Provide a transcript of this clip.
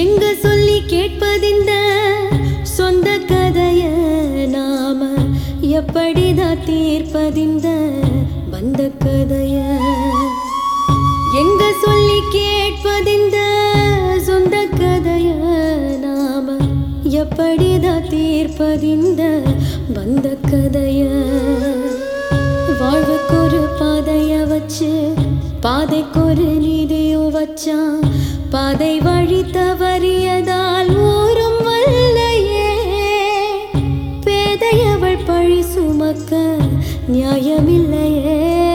எங்க சொல்லி கேட்பதிந்த சொந்த கதைய நாம எப்படிதான் தீர்ப்பதிந்த வந்த கதைய எங்க சொல்லி கேட்பதிந்த சொந்த கதைய நாம எப்படிதான் தீர்ப்பதிந்த வந்த கதைய வாழ்வுக்கொரு பாதைய வச்சு பாதைக்கொரு நீதியும் வச்சான் பாதை வழி தவறியதால் ஊரும் வல்லையே பேதையவள் பழி சுமக்க நியாயமில்லையே